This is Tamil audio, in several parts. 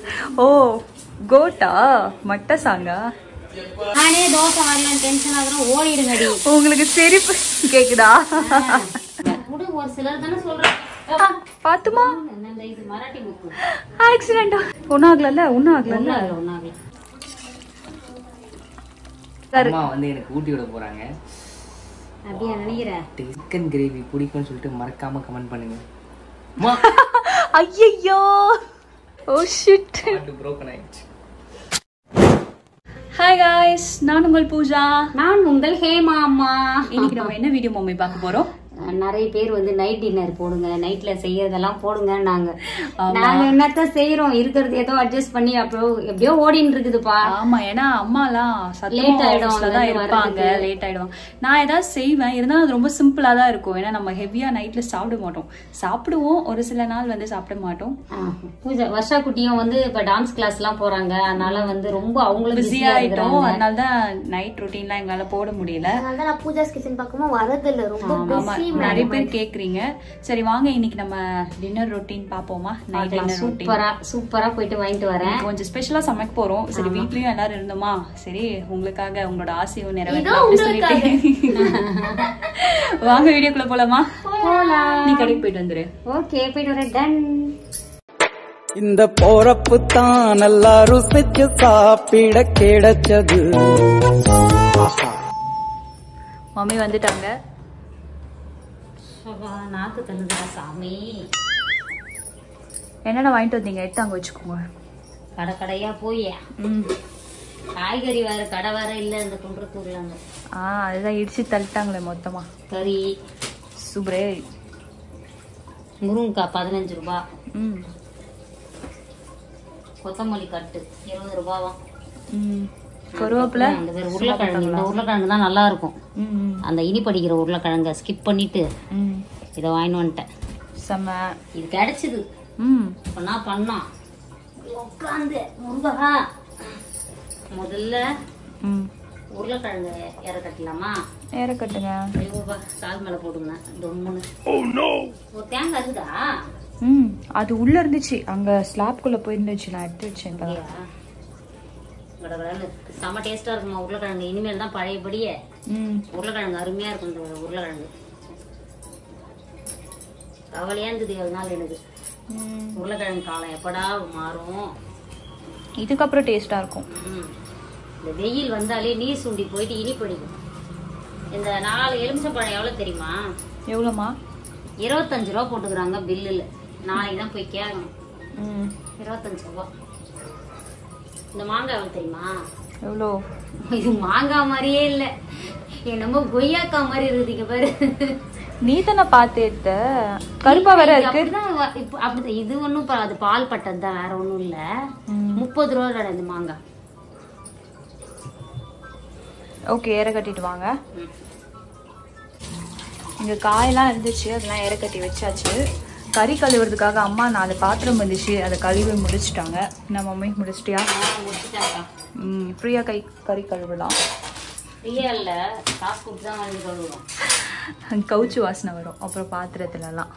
ஓ கோட்டா மட்ட சாங்கா நானே தோசை வரலன்னு டென்ஷன் ஆகுறோம் ஓடிடுங்கடி உங்களுக்கு சிரிப்பு கேக்குதா விடு ஒரு சிலர் தானே சொல்றாங்க பாத்துமா இந்த இது மராட்டி புக்கு ஆக்சிடென்ட் ஒன்னும் ஆகலல்ல ஒன்னும் ஆகலல்ல ஒன்னாகல ஒன்னாகல சரி அம்மா வந்து எனக்கு ஊட்டி விட போறாங்க அப்படியா நினைக்கிற சிக்கன் கிரேவி பிடிக்கும்னு சொல்லிட்டு மறக்காம கமெண்ட் பண்ணுங்க அம்மா ஐயோ ஓ ஷிட் broken ஆயிடுச்சு ஹாய் காய்ஸ் நான் உங்கள் பூஜா நான் உங்கள் ஹேமா அம்மா இன்னைக்கு நம்ம என்ன வீடியோ மம்மி பார்க்க போறோம் நிறைய பேர் வந்து நைட் டின்னர் போடுங்க நைட்ல செய்யறதெல்லாம் போடுங்க நாங்க நாங்க என்னத்த செய்யறோம் இருக்கிறது ஏதோ அட்ஜஸ்ட் பண்ணி அப்புறம் எப்படியோ ஓடின்னு இருக்குதுப்பா ஆமா ஏன்னா அம்மாலாம் Late ஆயிடும் சத்தமா தான் அங்கிருந்து இருப்பாங்க லேட் ஆயிடுவாங்க நான் ஏதாவது செய்வேன் இருந்தாலும் அது ரொம்ப சிம்பிளா தான் இருக்கும் ஏன்னா நம்ம ஹெவியா நைட்ல சாப்பிட மாட்டோம் சாப்பிடுவோம் ஒரு சில நாள் வந்து சாப்பிட மாட்டோம் ஆ, பூஜா வர்ஷா குட்டியும் வந்து இப்ப டான்ஸ் கிளாஸ் எல்லாம் போறாங்க அதனால வந்து ரொம்ப அவங்களும் பிஸி பிஸியா ஆயிட்டோம் இருக்கிறாங்க அதனால தான் நைட் ரொட்டீன்லாம் எங்களால போட முடியல அதனால நான் பூஜாஸ் கிச்சன் பக்கமா வரதில்ல ரொம்ப ஆமா நிறைய பேர் கேக்குறீங்க சரி வாங்க இன்னைக்கு நம்ம டின்னர் ரொட்டீன் பாப்போமா நைட் டின்னர் ரொட்டீன் சூப்பரா சூப்பரா போயிட்டு வாங்கிட்டு வரேன் கொஞ்சம் ஸ்பெஷலா சமைக்க போறோம் சரி வீட்லயும் எல்லாரும் இருந்தோமா சரி உங்களுக்காக உங்களோட ஆசையும் நிறைவேற்றலாம் அப்படி சொல்லிட்டு வாங்க வீடியோக்குள்ள போலாமா நீ கடைக்கு போயிட்டு வந்துரு ஓகே போயிட்டு வரேன் டன் இந்த போறப்பு தான் நல்லா ருசிச்சு சாப்பிட கிடைச்சது மம்மி வந்துட்டாங்க நாக்கு தள்ளுதுடா சாமி என்னென்ன வாங்கிட்டு வந்தீங்க எடுத்து அங்க வச்சுக்கோங்க கடை கடையா போய் காய்கறி வேற கடை வேற இல்ல இந்த குன்றத்தூர்ல அங்க ஆ அதுதான் இடிச்சு தள்ளிட்டாங்களே மொத்தமா கறி சூப்பரே முருங்கைக்காய் பதினஞ்சு ரூபாய் ம் கொத்தமல்லி கட்டு இருபது ரூபாவாம் ம் கருவேப்பிலை அந்த வேற உருளைக்கிழங்கு இந்த உருளைக்கிழங்கு தான் நல்லா இருக்கும் ம் ம், அந்த இனிப்படிக்கிற உருளைக்கிழங்க ஸ்கிப் பண்ணிட்டு ம் இதை வாங்கிட்டு வந்துட்டேன் செம்ம இது கிடைச்சது ம் பண்ணா பண்ணோம் உட்காந்து முருகா முதல்ல ம் உருளைக்கிழங்கு இற கட்டலாமா ஏற கட்டுங்க ஐயோப்பா கால் மேல போடுங்க டொம்முன்னு ஒரு தேங்காய் இருக்குதா ம் அது உள்ள இருந்துச்சு அங்க ஸ்லாப்குள்ள போயிருந்துச்சு நான் எடுத்து வச்சேன் இப்பதான். அப்படியா? கடகடன்னு செம்ம டேஸ்டா இருக்குமா உருளைக்கிழங்கு இனிமேல் தான் பழையபடியே ம் உருளைக்கிழங்கு அருமையா இருக்கும் இந்த உருளைக்கிழங்கு கவலையா இருந்தது ஏழு நாள் எனக்கு ம். உருளைக்கிழங்கு காலம் எப்படா மாறும் இதுக்கப்புறம் டேஸ்டா இருக்கும் ம். இந்த வெயில் வந்தாலே நீர் சுண்டி போயிட்டு இனிப்படிக்கும் இந்த நாலு எலுமிச்சம்பழம் எவ்வளவு தெரியுமா எவ்வளோமா இருபத்தஞ்சு ரூபா போட்டுக்கிறாங்க பில்லுல நாளைக்கு தான் போய் கேட்கணும் ம் இருபத்தஞ்சு ரூபா இந்த மாங்காய் எவ்வளவு தெரியுமா எவ்வளோ இது மாங்காய் மாதிரியே இல்ல என்னமோ கொய்யாக்கா மாதிரி இருக்குதுங்க பாரு நீ தானே பார்த்து எடுத்த கருப்பா வேற இது இருக்கு அப்படிதான் வ- இப்ப அப்படிதான் இது ஒண்ணும் ப- அது பால் பட்டது தான் வேற ஒண்ணும் இல்ல ம். முப்பது ரூபா இந்த மாங்காய் ஓகே ஏற கட்டிட்டு வாங்க ம். இங்க காயெல்லாம் இருந்துச்சு அதெல்லாம் ஏற கட்டி வச்சாச்சு கறி கழுவுறதுக்காக அம்மா நாலு பாத்திரம் இருந்துச்சு அதை கழுவி முடிச்சிட்டாங்க நம்ம மம்மி முடிச்சிட்டியா ஆ, முடிச்சிட்டாக்கா ம் ஃப்ரீயா கை கறி கழுவலாம் ஃப்ரீயா இல்ல காசு கொடுத்து தான் வாங்கி கழுவுறோம் கவுச்சு வாசனை வரும் அப்புறம் பாத்திரத்துலலாம்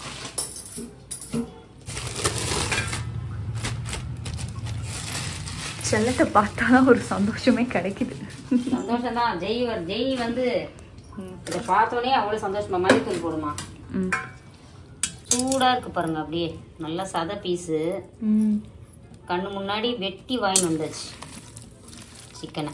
செல்லத்தை பார்த்தாதான் ஒரு சந்தோஷமே கிடைக்குது சந்தோஷம் தான் ஜெய் வ- ஜெய் வந்து இதை பார்த்தோன்னே அவ்வளவு சந்தோஷமா மல்லித்தூள் போடுமா ம் சூடா இருக்கு பாருங்க அப்படியே நல்லா சத பீஸு ம் கண்ணு முன்னாடி வெட்டி வாங்கிட்டு வந்தாச்சு சிக்கனை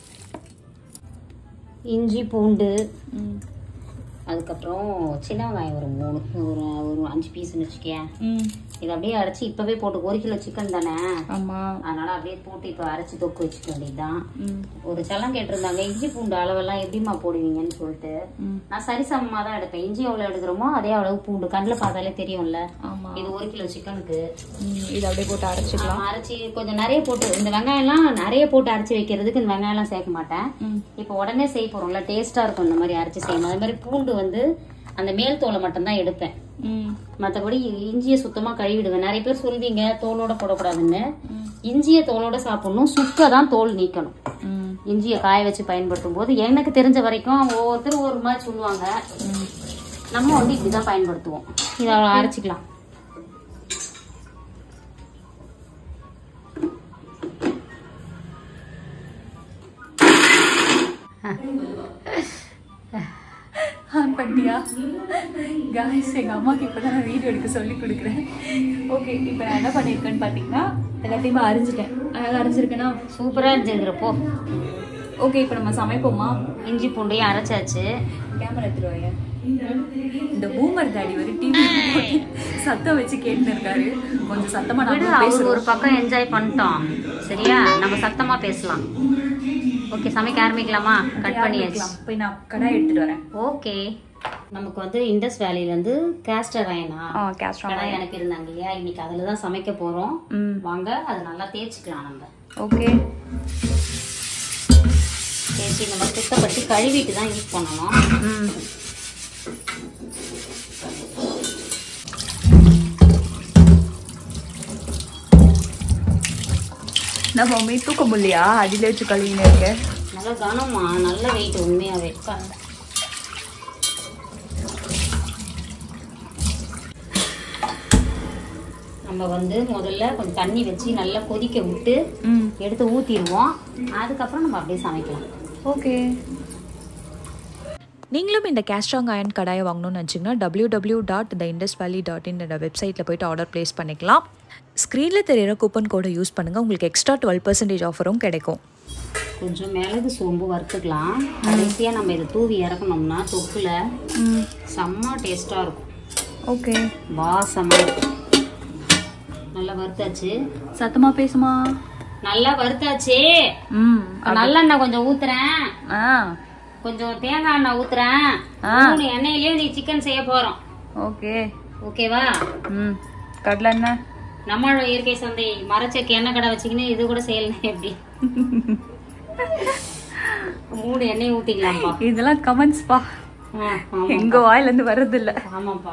இஞ்சி பூண்டு ம் அதுக்கப்புறம் சின்ன வெங்காயம் ஒரு மூணு ஒரு ஒரு அஞ்சு பீஸ்னு வச்சுக்கேன் ம் இதை அப்படியே அரைச்சி இப்பவே போட்டு ஒரு கிலோ சிக்கன் தானே ஆமாம் அதனால அப்படியே போட்டு இப்போ அரைச்சி தொக்கு வச்சுக்க வேண்டியதுதான் ம் ஒரு சலம் கேட்டிருந்தாங்க இஞ்சி பூண்டு அளவெல்லாம் எப்படிம்மா போடுவீங்கன்னு சொல்லிட்டு ம் நான் சரிசமமா தான் எடுப்பேன் இஞ்சி எவ்வளவு எடுக்கிறோமோ அதே அளவு பூண்டு கண்ணில் பார்த்தாலே தெரியும்ல ஆமாம் இது ஒரு கிலோ சிக்கனுக்கு ம் இது அப்படியே போட்டு அரைச்சிக்கலாம் அரைச்சி கொஞ்சம் நிறைய போட்டு இந்த வெங்காயம்லாம் நிறைய போட்டு அரைச்சி வைக்கிறதுக்கு இந்த வெங்காயம்லாம் சேர்க்க மாட்டேன் ம் இப்போ உடனே செய்ய போறோம்ல டேஸ்டா இருக்கும் இந்த மாதிரி அரைச்சி செய்யணும் அதே மாதிரி பூண்டு வந்து அந்த மேல் தோலை மட்டும் தான் எடுப்பேன் ம் மற்றபடி இஞ்சியை சுத்தமா கழுவிடுவேன் நிறைய பேர் சொல்வீங்க தோலோட போடக்கூடாதுன்னு இஞ்சியை தோலோட சாப்பிடணும் சுக்க தான் தோல் நீக்கணும் ம் இஞ்சியை காய வச்சு பயன்படுத்தும் போது எனக்கு தெரிஞ்ச வரைக்கும் ஒவ்வொருத்தரும் ஒரு மாதிரி சொல்லுவாங்க நம்ம வந்து இப்படிதான் பயன்படுத்துவோம் இதை அரைச்சிக்கலாம் ஆன் பண்ணிட்டியா காய்ஸ் எங்கள் அம்மாக்கு இப்போ தான் நான் வீடியோ எடுக்க சொல்லி கொடுக்குறேன் ஓகே இப்போ நான் என்ன பண்ணியிருக்கேன்னு பார்த்தீங்கன்னா எல்லாத்தையுமே அரிஞ்சிட்டேன் அதனால் அரிஞ்சிருக்கேன்னா சூப்பரா இருந்துருப்போ ஓகே இப்போ நம்ம சமைப்போமா இஞ்சி பூண்டையும் அரைச்சாச்சு கேமரா எடுத்துருவாங்க இந்த பூமர் தாடி ஒரு டிவி சத்தம் வச்சு கேட்டு இருக்காரு கொஞ்சம் சத்தமா விடு நம்ம அவரு பேசுறோம் ஒரு பக்கம் என்ஜாய் பண்ணிட்டோம் சரியா நம்ம சத்தமா பேசலாம் ஓகே சமைக்க ஆரம்பிக்கலாமா கட் பண்ணியாச்சு போய் நான் கடாய் எடுத்துட்டு வரேன் ஓகே நமக்கு வந்து இண்டஸ் வேலியில இருந்து கேஸ்டர் அயனா ஆ கேஸ்ட்ரா கடாய் எனக்கு இருந்தாங்க இல்லையா இன்னைக்கு அதுல தான் சமைக்க போறோம் ம் வாங்க அதை நல்லா தேய்ச்சிக்கலாம் நம்ம ஓகே தேய்ச்சி இந்த மாதிரி சுத்தப்படுத்தி கழுவிட்டு தான் யூஸ் பண்ணணும் ம் நம்ம மம்மி தூக்க முடியலையா அடியில வச்சு கழுவின்னு இருக்க நல்லா கனமா நல்ல வெயிட் உண்மையாவே நம்ம வந்து முதல்ல கொஞ்சம் தண்ணி வச்சு நல்லா கொதிக்க விட்டு ம் எடுத்து ஊற்றிடுவோம் அதுக்கப்புறம் நம்ம அப்படியே சமைக்கலாம் ஓகே நீங்களும் இந்த கேஸ்ட்ராங் அயன் கடாயை வாங்கணும்னு நினச்சிங்கன்னா W W dot the Indus Valley dot in வெப்சைட்டில் போயிட்டு ஆர்டர் ப்ளேஸ் பண்ணிக்கலாம் ஸ்க்ரீனில் தெரியிற கூப்பன் கோடை யூஸ் பண்ணுங்கள் உங்களுக்கு எக்ஸ்ட்ரா டுவெல் பர்சன்டேஜ் ஆஃபரும் கிடைக்கும் கொஞ்சம் மிளகு சோம்பு வறுத்துக்கலாம் கடைசியாக நம்ம இதை தூவி இறக்கணும்னா தொக்குல ம் செம்ம டேஸ்ட்டாக இருக்கும் ஓகே வாசமாக இருக்கும் நல்லா வறுத்தாச்சு சத்தமா பேசுமா நல்லா வறுத்தாச்சு ம் நல்லெண்ணெய் கொஞ்சம் ஊத்துறேன் ஆ கொஞ்சம் தேங்காய் எண்ணெய் ஊத்துறேன் ஆ. மூணு எண்ணெயிலேயே நீ சிக்கன் செய்ய போறோம் ஓகே ஓகேவா ம் கடலை என்ன நம்மளோட இயற்கை சந்தை மரச்சக்கு எண்ணெய் கடை வச்சுக்கின்னு இது கூட செய்யலாம் எப்படி மூணு எண்ணெய் ஊத்திக்கலாம்ப்பா இதெல்லாம் கமெண்ட்ஸ்பா ஆ, ஆமா. எங்க வாயில இருந்து வர்றது இல்ல ஆமாப்பா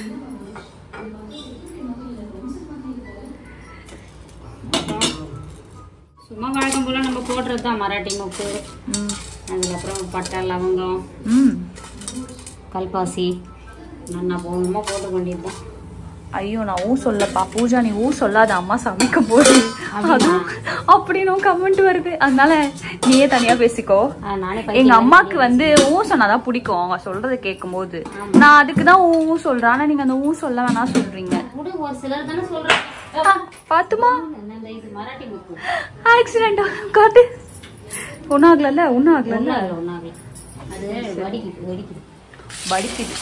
சும்மா வழக்கம் போல நம்ம போடுறது தான் மராட்டி முக்கு ம் அதுக்கப்புறம் பட்டை லவங்கம் ம் கல்பாசி நல்லா போகணுமா போட்டு வேண்டியதுதான் ஐயோ நான் ஊ சொல்லப்பா பூஜா நீ ஊ சொல்லாத அம்மா சமைக்க போகுது அதுவும் அப்படின்னும் கமெண்ட் வருது அதனால நீயே தனியா பேசிக்கோ ஆ, நானே எங்க அம்மாக்கு வந்து ஊ சொன்னாதான் பிடிக்கும் அவங்க சொல்றத கேட்கும்போது நான் அதுக்கு தான் ஊ ஊ சொல்றேன் ஆனா நீங்க அந்த ஊ சொல்ல வேணாம் சொல்றீங்க விடு ஒரு சிலர் தானே சொல்றாங்க ஆ, பாத்துமா என்னங்க இது மராட்டி முக்கு ஆக்சிடென்ட் காட்டு ஒன்னும் ஆகலல்ல ஒன்னும் ஆகலல்ல ஒன்றாகல ஒன்றாகல அது வடிக்குது வடிக்குது வடிக்குது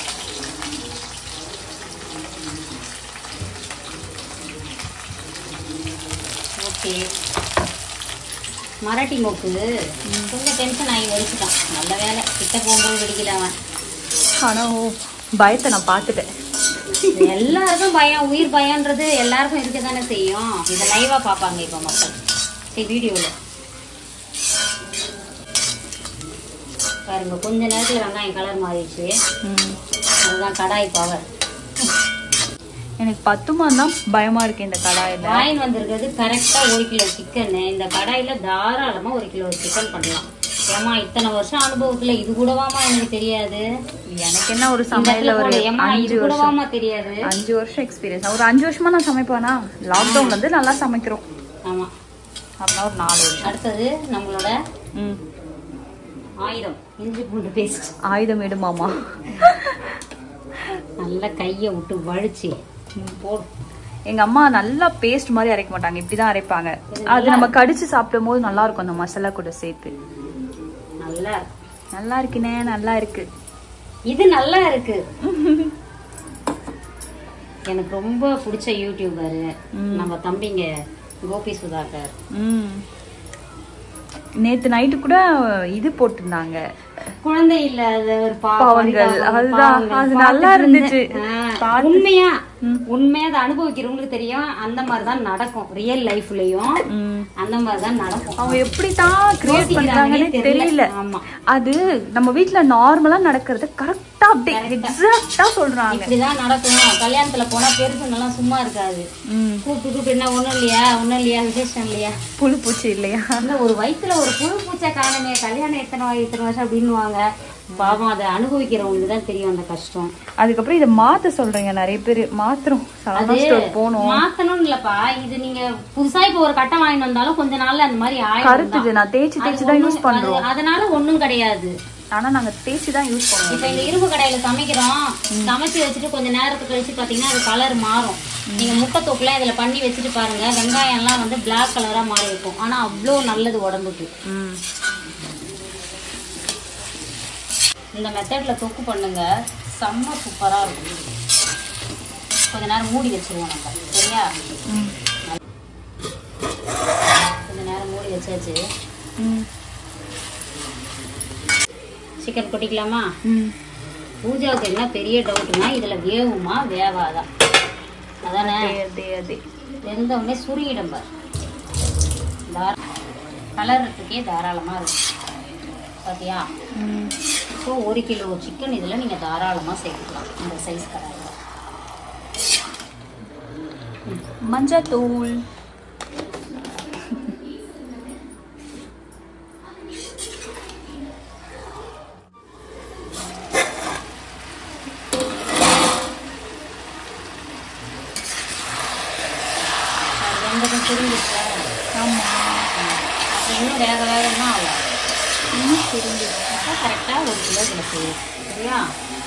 ஓகே மராட்டி மோக்கு கொஞ்சம் டென்ஷன் ஆகி வடிச்சுட்டான் நல்ல வேலை கிட்ட போகும்போது வெடிக்கல அவன் ஆனா ஓ பயத்தை நான் பார்த்துட்டேன் எல்லாருக்கும் பயம் உயிர் பயம்ன்றது எல்லாருக்கும் இருக்க தானே செய்யும் இதை லைவா பார்ப்பாங்க இப்போ மக்கள் சரி வீடியோவில் பாருங்க கொஞ்ச நேரத்தில் வெங்காயம் கலர் மாறிடுச்சு ம். அதுதான் கடாய் பவர் எனக்கு பத்துமா தான் பயமா இருக்கு இந்த கடாயில வாயின் வந்திருக்கிறது கரெக்டா ஒரு கிலோ சிக்கன் இந்த கடாயில தாராளமா ஒரு கிலோ சிக்கன் பண்ணலாம் ஏமா இத்தனை வருஷம் அனுபவத்துல இது கூடவாமா எனக்கு தெரியாது எனக்கு என்ன ஒரு இந்த சமையல்ல இடத்துல ஒரு போடு. ஏம்மா இது அஞ்சு வருஷம் கூடவாமா தெரியாது அஞ்சு வருஷம் எக்ஸ்பீரியன்ஸ் ஒரு அஞ்சு வருஷமா நான் சமைப்பேனா லாக்டவுன் வந்து நல்லா சமைக்கிறோம் ஆமா அப்படின்னா ஒரு நாலு வருஷம் அடுத்தது நம்மளோட ம் ஆயுதம் இஞ்சி பூண்டு பேஸ்ட் ஆயுதம் எடுமாமா நல்லா கையை விட்டு வழிச்சு போடும் எங்க அம்மா நல்லா பேஸ்ட் மாதிரி அரைக்க மாட்டாங்க இப்படிதான் அரைப்பாங்க அது நம்ம கடிச்சு சாப்பிடும் போது நல்லா இருக்கும் அந்த மசாலா கூட சேர்த்து நல்லா இருக்கு. நல்லா இருக்குனே நல்லா இருக்கு இது நல்லா இருக்கு எனக்கு ரொம்ப பிடிச்ச யூடியூபர் நம்ம தம்பிங்க கோபி சுதாகர் ம் நேத்து நைட்டு கூட இது போட்டிருந்தாங்க குழந்தை இல்லாத ஒரு பா- பாவங்கள், பரிதாபம், அதுதான். பாவங்கள் அது நல்லா பார்த்துட்டு இருந்துச்சு. இருந்தேன். ஆ, உண்மையா உண்மையா அதை அனுபவிக்கிறவங்களுக்கு தெரியும் அந்த மாதிரி தான் நடக்கும் ரியல் லைஃப்லயும் ம். அந்த மாதிரி தான் நடக்கும் அவங்க எப்படித்தான் கிரியேட் யோசிக்கிறாங்கன்னே பண்றாங்கன்னே தெரியல. தெரியல ஆமா. அது நம்ம வீட்ல நார்மலா நடக்கிறது கரெக்டா கரெக்டா அப்படியே எக்ஸாக்டா சொல்றாங்க இப்படிதான் நடக்கும் கல்யாணத்துல போனா பெருசுங்கெல்லாம் சும்மா இருக்காது ம் கூப்பிட்டு கூப்பிட்டு என்ன ஒண்ணும் இல்லையா ஒண்ணும் இல்லையா விசேஷம் இல்லையா புழு பூச்சி இல்லையா இல்ல ஒரு வயித்துல ஒரு புழு பூச்சை காணுமே கல்யாணம் எத்தனை வா- இத்தனை வருஷம் அப்படின்னுவாங்க பாவம் அதை அனுபவிக்கிறவங்களுக்கு தான் தெரியும் அந்த கஷ்டம் அதுக்கப்புறம் இதை மாத்த சொல்றீங்க நிறைய பேர் மாத்திரம் சரவணா ஸ்டோர் போகணும் மாத்தணும் இல்லப்பா இது நீங்க புதுசா இப்ப ஒரு கட்டம் வாங்கிட்டு வந்தாலும் கொஞ்ச நாள்ல அந்த மாதிரி ஆயிடும் கருத்துது நான் தேய்ச்சி தேய்ச்சி தான் யூஸ் பண்றோம் அதனால ஒண்ணும் கிடையாது ஆனா நாங்க தேய்ச்சி தான் யூஸ் பண்ணுவோம் இப்ப இந்த இரும்பு கடையில சமைக்கிறோம் சமைச்சு வச்சுட்டு கொஞ்ச நேரத்துக்கு கழிச்சு பாத்தீங்கன்னா அது கலர் மாறும் நீங்க முட்டை தொக்குலாம் இதுல பண்ணி வச்சுட்டு பாருங்க வெங்காயம் எல்லாம் வந்து பிளாக் கலரா மாறி இருக்கும் ஆனா அவ்வளோ நல்லது உடம்புக்கு ம் இந்த மெத்தட்ல தொக்கு பண்ணுங்க செம்ம சூப்பரா இருக்கும் கொஞ்ச நேரம் மூடி வச்சிருவோம் நம்ம சரியா கொஞ்ச நேரம் மூடி வச்சாச்சு ம் சிக்கன் கொட்டிக்கலாமா ம் பூஜாவுக்கு என்ன பெரிய டவுட்னா இதுல வேவுமா வேவாதா அதானே அதே அதே அதே வெந்த உடனே சுருங்கிடும் பார் தார கலர்றதுக்கே தாராளமா இருக்கும் பாத்தியா ம் ஸோ ஒரு கிலோ சிக்கன் இதில் நீங்கள் தாராளமாக சேர்த்துக்கலாம் இந்த சைஸ் கடாயில் மஞ்சத்தூள் வெந்ததும் சுருங்கிடுச்சா ஆமா அப்புறம் இன்னும் வேக வேகன்னா ஆகும் இன்னும் சுருங்கிடும் அப்போ கரெக்டாக ஒரு கிலோ இதில் செய்யும் சரியா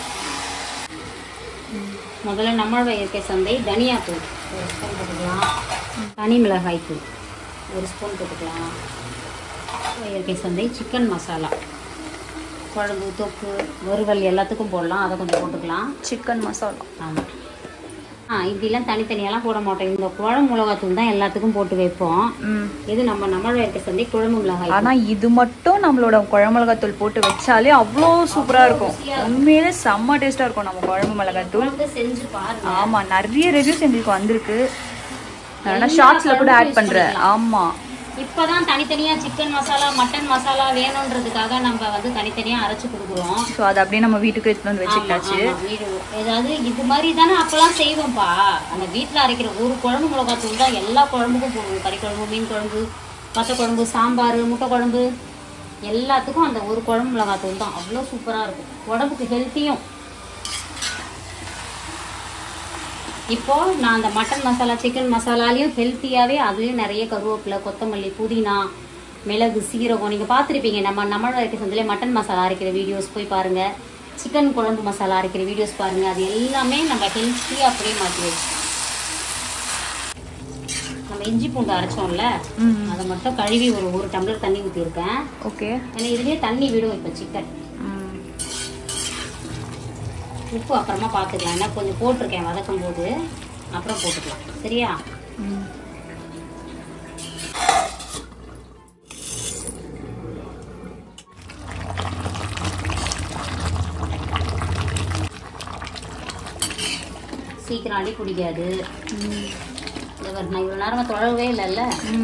முதல்ல நம்மளோட இயற்கை சந்தை தனியா தூள் ஒரு ஸ்பூன் போட்டுக்கலாம் தனி மிளகாய் தூள் ஒரு ஸ்பூன் போட்டுக்கலாம் இயற்கை சந்தை சிக்கன் மசாலா குழம்பு தொக்கு வறுவல் எல்லாத்துக்கும் போடலாம் அதை கொஞ்சம் போட்டுக்கலாம் சிக்கன் மசாலா ஆமாம் ஆ இப்படிலாம் தனித்தனியெல்லாம் போட மாட்டோம் இந்த குழம்பு மிளகாத்தூள் தான் எல்லாத்துக்கும் போட்டு வைப்போம் ம் இது நம்ம நம்மளோட இருக்க சந்தை குழம்பு மிளகாய் ஆனா இது மட்டும் நம்மளோட குழம்புலகாத்தூள் போட்டு வச்சாலே அவ்வளோ சூப்பரா இருக்கும் உண்மையிலே செம்ம டேஸ்டா இருக்கும் நம்ம குழம்பு மிளகாத்தூள் வந்து செஞ்சு பாருங்க ஆமா நிறைய ரிவ்யூஸ் எங்களுக்கு வந்திருக்கு நான் ஷார்ட்ஸ்ல கூட ஆட் பண்றேன் ஆமா இப்பதான் தனித்தனியா சிக்கன் மசாலா மட்டன் மசாலா வேணுன்றதுக்காக நம்ம வந்து தனித்தனியா அரைச்சு கொடுக்குறோம் ஸோ அதை அப்படியே நம்ம வீட்டுக்கு எடுத்துட்டு வந்து வச்சுக்கிட்டாச்சு ஆமா, வீடு ஏதாவது இது மாதிரி தானே அப்பெல்லாம் செய்வோம்ப்பா அந்த வீட்ல அரைக்கிற ஒரு குழம்பு மிளகாத்தூள் தான் எல்லா குழம்புக்கும் போடுவோம் கறி குழம்பு மீன் குழம்பு பச்சை குழம்பு சாம்பார் முட்டை குழம்பு எல்லாத்துக்கும் அந்த ஒரு குழம்பு மிளகாத்தூள் தான் அவ்வளோ சூப்பரா இருக்கும் உடம்புக்கு ஹெல்த்தியும் இப்போ நான் அந்த மட்டன் மசாலா சிக்கன் மசாலாலையும் ஹெல்த்தியாகவே அதுலேயும் நிறைய கருவேப்பிலை கொத்தமல்லி புதினா மிளகு சீரகம் நீங்கள் பார்த்துருப்பீங்க நம்ம நம்மளோட இருக்க சந்திலே மட்டன் மசாலா அரைக்கிற வீடியோஸ் போய் பாருங்கள் சிக்கன் குழம்பு மசாலா அரைக்கிற வீடியோஸ் பாருங்கள் அது எல்லாமே நம்ம ஹெல்த்தியாக அப்படியே மாற்றி வச்சு நம்ம இஞ்சி பூண்டு அரைச்சோம்ல அதை மட்டும் கழுவி ஒரு ஒரு டம்ளர் தண்ணி ஊற்றிருக்கேன் ஓகே ஏன்னா இதுலேயே தண்ணி விடும் இப்போ சிக்கன் உப்பு அப்புறமா பார்த்துக்கலாம் ஏன்னா கொஞ்சம் போட்டிருக்கேன் வதக்கும் போது அப்புறம் போட்டுக்கலாம் சரியா சீக்கிரம் அடி பிடிக்காது இந்த பாரு, நான் இவ்வளோ நேரமாக தொழவே இல்லைல்ல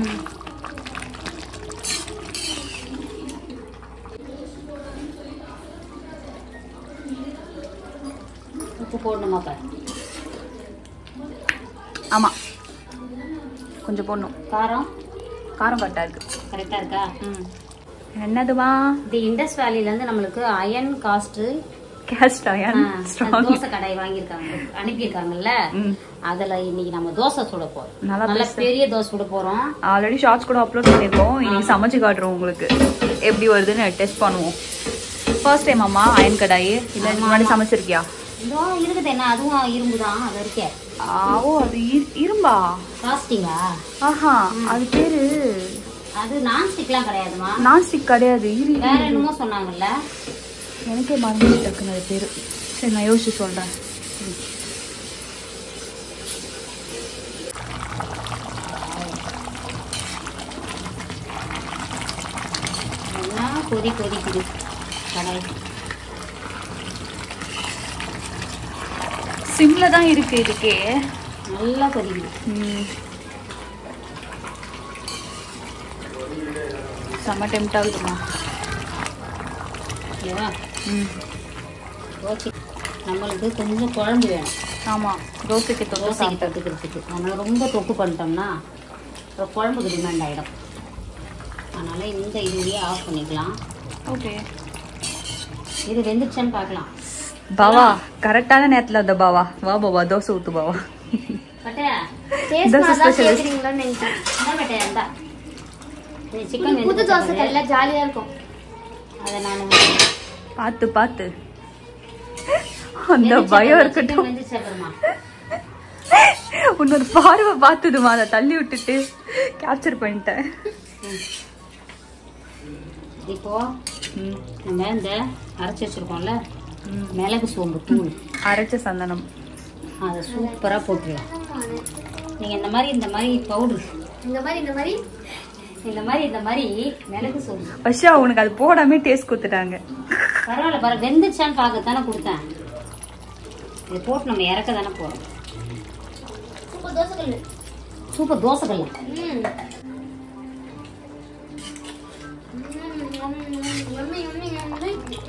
உப்பு போடணுமா பாரு ஆமா கொஞ்சம் போடணும் காரம் காரம் கரெக்டா இருக்கு கரெக்டாக இருக்கா ம் என்னதுமா இது இண்டஸ் வேலியிலேருந்து நம்மளுக்கு iron cast cast iron strong dosa kadai வாங்கியிருக்காங்க அனுப்பியிருக்காங்கல்ல ம். அதுல இன்னைக்கு நம்ம தோசை சுட போறோம் நல்லா நல்ல பெரிய தோசை சுட போறோம் ஆல்ரெடி ஷார்ட்ஸ் கூட அப்லோட் பண்ணியிருக்கோம் இன்னைக்கு சமைச்சு காட்டுறோம் உங்களுக்கு எப்படி வருதுன்னு டெஸ்ட் பண்ணுவோம் ஃபர்ஸ்ட் டைம் அம்மா அயன் கடாய் இல்லை இதுக்கு முன்னாடி சமைச்சிருக்கியா இதோ இருக்குது என்ன அதுவும் இரும்பு தான் அது இருக்கே ஆவோ அது இரு- இரும்பா காஸ்டிங்கா ஆஹா அது பேரு அது நான்ஸ்டிக்லாம் கிடையாதுமா நான்ஸ்டிக் கிடையாது இரு வேற என்னமோ சொன்னாங்கல்ல எனக்கே மறந்து டக்குன்னு அது பேரு சரி நான் யோசிச்சு சொல்றேன் என்ன கொதி கொதிக்குது கடாய் சிம்ல தான் இருக்கு இதுக்கே நல்லா கொதிக்குது ம். செம்ம டெம்ட் ஆகுதுமா ஓகேவா ம் ஓகே நம்மளுக்கு கொஞ்சம் குழம்பு வேணும் ஆமா தோசைக்கு தொட்டு தோசைக்கு சாப்பிட்டது தொட்டுக்கிறதுக்கு அதனால் ரொம்ப தொக்கு பண்ணிட்டோம்னா அப்புறம் குழம்புக்கு டிமாண்ட் ஆகிடும் அதனால் இந்த இதுலேயே ஆஃப் பண்ணிக்கலாம் ஓகே இது வெந்துருச்சான்னு பார்க்கலாம் பாவா கரெக்டான நேரத்துல அந்த பாவா வா பாவா தோசை ஊத்து பாவா பட்டே டேஸ்ட் தோசை நல்லா specialist. கேக்குறீங்களான்னு நினைக்கிறேன் என்ன பட்டே இந்தா இது சிக்கன் புது வெந்து தோசை கல்ல ஜாலியா இருக்கும் அதை நான் பார்த்து பார்த்து அந்த பயம் இருக்கட்டும் வெந்துச்சு அப்புறமா உன்னோட பார்வை பார்த்துதுமா அதை தள்ளி விட்டுட்டு கேப்சர் பண்ணிட்டேன் இப்போ ம், நம்ம இந்த அரைச்சி வச்சிருக்கோம்ல மிளகு சோம்பு தூள் அரைச்ச சந்தனம் அதை சூப்பராக போட்டுருலாம் நீங்கள் இந்த மாதிரி இந்த மாதிரி பவுடர் இந்த மாதிரி இந்த மாதிரி இந்த மாதிரி இந்த மாதிரி மிளகு சோம்பு பஷா உனக்கு அது போடாமே டேஸ்ட் கொடுத்துட்டாங்க பரவாயில்ல பரவாயில்ல வெந்துச்சான்னு பார்க்க தானே கொடுத்தேன் இது போட்டு நம்ம இறக்க தானே போகிறோம் சூப்பர் தோசை கல்லு சூப்பர் தோசை கல்ல ம் யம்மி யம்மி யம்மி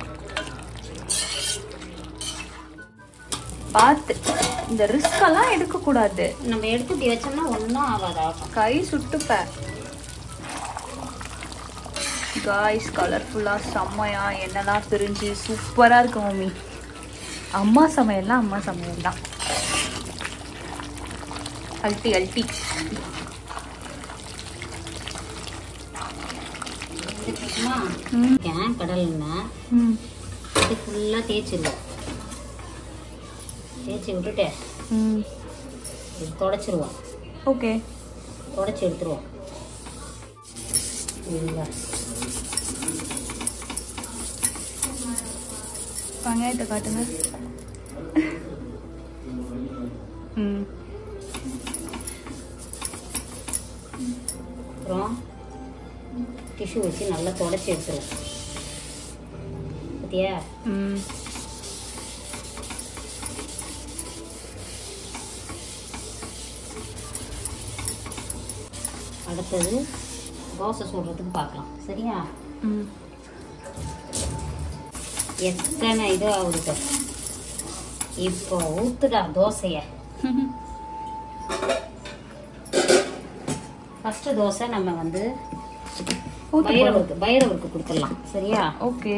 பார்த்து இந்த ரிஸ்க் எல்லாம் எடுக்க கூடாது நம்ம எடுத்து இப்படி வச்சோம்னா ஒன்றும் ஆகாது கை சுட்டுப்ப காய்ஸ் கலர்ஃபுல்லா செம்மையா என்னெல்லாம் பிரிஞ்சு சூப்பரா இருக்கு மம்மி அம்மா சமையல்லாம் அம்மா சமையல் தான் அல்ட்டி அல்ட்டி எடுத்துக்கிட்டோமா ம். ஏன் கடல் எண்ணெய் ம் இது ஃபுல்லாக தேய்ச்சிடுவோம் தேய்ச்சி விட்டுட்டு ம் இது தொடச்சிருவோம் ஓகே தொடச்சி எடுத்துருவோம் இல்லை வெங்காயத்தை காட்டுங்க ம் அப்புறம் டிஷ்யூ வச்சு நல்லா தொடச்சி எடுத்துருவோம் பார்த்தியா ம் அடுத்தது தோசை சுடுறதுக்கு பார்க்கலாம் சரியா ம் எத்தனை இது ஆகுது பாரு. இப்போ ஊத்துடா தோசைய ஃபர்ஸ்ட் தோசை நம்ம வந்து ஊத்து பைரவருக்கு பைரவருக்கு கொடுத்துடலாம் சரியா ஓகே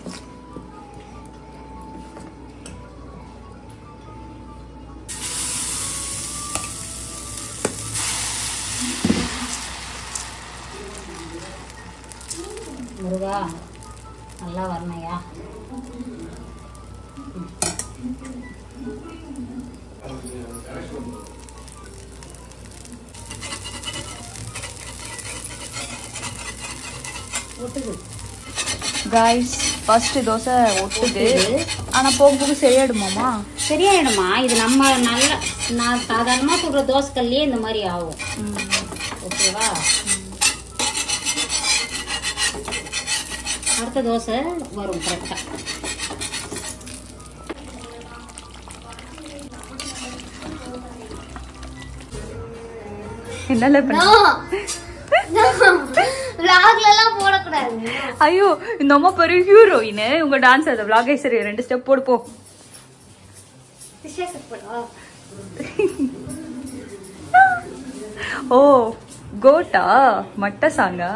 முருகா நல்லா வரணையா ஒட்டுது காய்ஸ் ஃபர்ஸ்ட் தோசை ஒட்டுது ஒட்டுது. ஆனா போக போக சரியாயிடுமாமா சரியாயிடுமா இது நம்ம நல்ல நான் சாதாரணமாக சுடுற தோசைக்கல்லையே இந்த மாதிரி ஆகும் ஓகேவா அடுத்த தோசை வரும் கரெக்டாக என்னால பண்ண vlogல எல்லாம் போடக்கூடாது ஐயோ இந்த அம்மா பெரிய ஹீரோயின் உங்க டான்ஸ் அது vlog சரி ரெண்டு ஸ்டெப் போடு போ விசேஷம் போடவா? ஓ கோட்டா மட்ட சாங்கா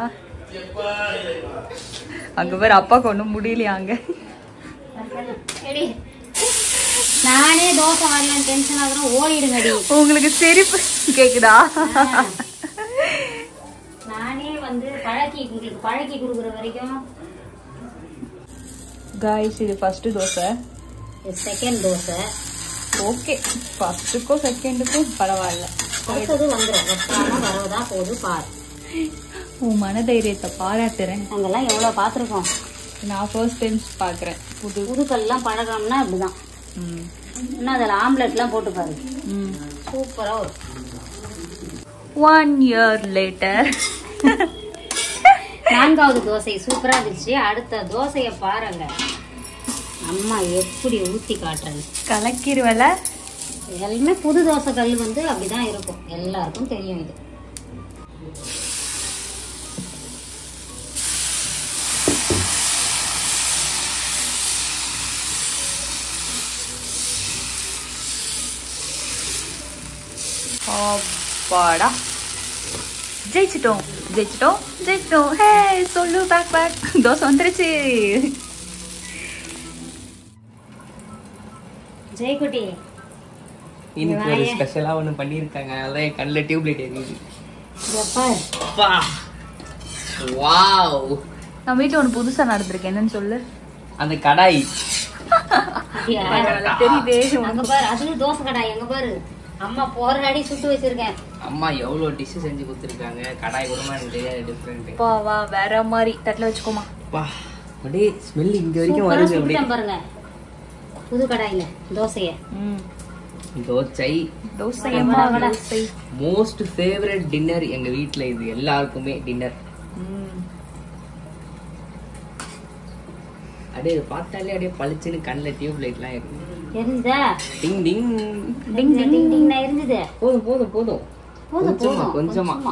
அங்க பேர் அப்பாக்கு ஒண்ணும் முடியலையா அங்க எடி. நானே தோசை வரலன்னு டென்ஷன் ஆகுறேன் ஓடிடுங்கடி உங்களுக்கு சிரிப்பு கேக்குதா நானே வந்து பழக்கி உங்களுக்கு பழக்கி கொடுக்குற வரைக்கும் காய்ஸ் இது first dosa second dosa okay ஃபர்ஸ்ட்டுக்கும் செகண்டுக்கும் பரவாயில்ல அடுத்தது வந்துடும் வட்டாம வரதா போகுது பார் உன் மன தைரியத்தை பாராட்டுறேன் நாங்கெல்லாம் எவ்வளோ பார்த்துருக்கோம் நான் ஃபர்ஸ்ட் டைம் பாக்குறேன் புது புதுக்கல்லாம் பழகணும்னா அப்படிதான் ம். இன்னும் அதில் ஆம்லெட்லாம் போட்டு பாரு ம். சூப்பராக வரும் ஒன் இயர் லேட்டர் நான்காவது தோசை சூப்பரா இருந்துச்சு அடுத்த தோசையை பாருங்க அம்மா எப்படி ஊத்தி காட்டுறேன் கலக்கிருவல எல்லாமே புது தோசை கல் வந்து அப்படிதான் இருக்கும் எல்லாருக்கும் தெரியும் இது அப்பாடா ஜெயிச்சிட்டோம் ஜெயிச்சிட்டோம் ஜெயிச்சிட்டோம் ஹே சொல்லு பேக் பேக் தோசை வந்துருச்சு ஜெயக்குட்டி இன்னைக்கு ஒரு ஸ்பெஷலாக ஒன்று பண்ணியிருக்காங்க அதான் என் கண்ணில் டியூப்லைட் எரியுது இங்க பார் அப்பா வாவ் நான் வீட்டில் ஒன்று புதுசாக நடந்திருக்கேன் என்னன்னு சொல்லு அந்த கடாய் அப்படியா? தெரியுதே அங்க பாரு அது தோசை கடாய் எங்க பாரு அம்மா போராடி சுட்டு வச்சிருக்கேன் அம்மா எவ்வளோ டிஷ்ஷு செஞ்சு கொடுத்துருக்காங்க கடாய் கூட எனக்கு தெரியாது டிஃப்ரெண்ட் அப்பா வா வேற மாதிரி தட்டில் வச்சுக்கோமா அப்பா அப்படியே ஸ்மெல் இங்கே வரைக்கும் சூப்பரா வருது அப்படியே சுட்டுட்டேன் பாருங்க புது கடாயில தோசைய ம் தோசை தோசை வடை, அம்மா vada. Dosa most favourite dinner எங்க வீட்ல இது எல்லாருக்குமே டின்னர் ம் அப்படியே இதை பார்த்தாலே அப்படியே பளிச்சுன்னு கண்ணில் டியூப் லைட்லாம் இருக்கு எரிஞ்சுதா டிங் டிங் டிங் டிங் டிங் டிங் எரிஞ்சுது போதும் போதும் போதும் போதும் கொஞ்சமா போதும் கொஞ்சமா கொஞ்சமா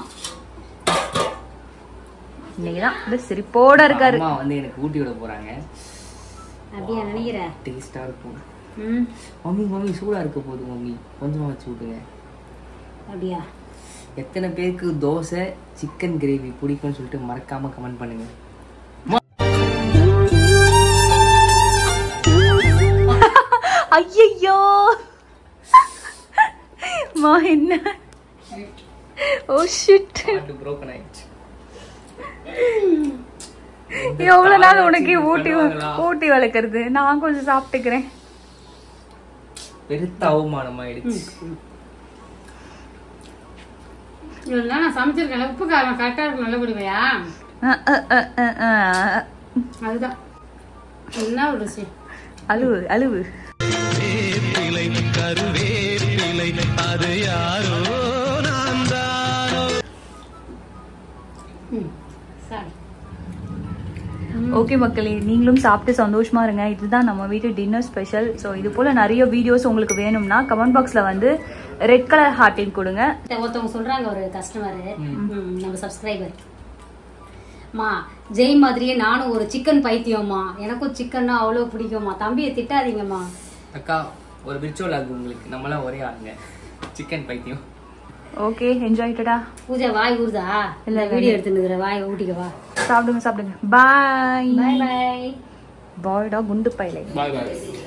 இன்னைக்கு தான் அப்படியே சிரிப்போட இருக்காரு அம்மா வந்து எனக்கு ஊட்டி விட போறாங்க அப்படியா நினைக்கிற டேஸ்டா இருக்கும் ம் மம்மி மம்மி சூடா இருக்க போகுது மம்மி கொஞ்சமா வச்சு விட்டுங்க அப்படியா எத்தனை பேருக்கு தோசை சிக்கன் கிரேவி பிடிக்கும்னு சொல்லிட்டு மறக்காம கமெண்ட் பண்ணுங்க ஐயோ மா என்ன ஓ ஷிட் பாட்டு broken ஆயிடுச்சு எவ்வளவு நாள் உனக்கு ஊட்டி பண்ணுவாங்களா? ஊட்டி வளர்க்கறது நான் கொஞ்சம் சாப்பிட்டுக்கிறேன் பெருத்த அவமானமாயிடுச்சு இதெல்லாம் நான் சமைச்சிருக்கேன் உப்பு காரம் கரெக்டா இருக்கும் நல்ல குடிவையா அஹ், அஹ், அஹ், அஹ், அஹ். அதுதான் என்ன ஒரு ருசி அழுவு அழுவு ம் சாரி ஓகே மக்களே நீங்களும் சாப்பிட்டு சந்தோஷமா இருங்க இதுதான் நம்ம வீட்டு டின்னர் ஸ்பெஷல் ஸோ இது போல நிறைய வீடியோஸ் உங்களுக்கு வேணும்னா கமெண்ட் பாக்ஸ்ல வந்து ரெட் கலர் ஹார்ட்டின் கொடுங்க ஒருத்தவங்க சொல்றாங்க ஒரு கஸ்டமர் நம்ம சப்ஸ்கிரைபர் மா ஜெய் மாதிரியே நானும் ஒரு சிக்கன் பைத்தியம்மா எனக்கும் சிக்கன்னா அவ்வளோ பிடிக்கும்மா தம்பியை திட்டாதீங்கம்மா அக்கா ஒரு விர்ச்சுவல் ஆகு உங்களுக்கு நம்மளாம் ஒரே ஆளுங்க சிக்கன் பைத்தியம் ஓகே என்ஜாய்டடா பூஜா வாய் ஊறுதா இல்ல வீடியோ எடுத்துன்னு வாய் ஊட்டிக்கவா சாப்பிடுங்க சாப்பிடுங்க பாய் பாய் பாய் பாய்டா குண்டு பைலை பாய் பாய்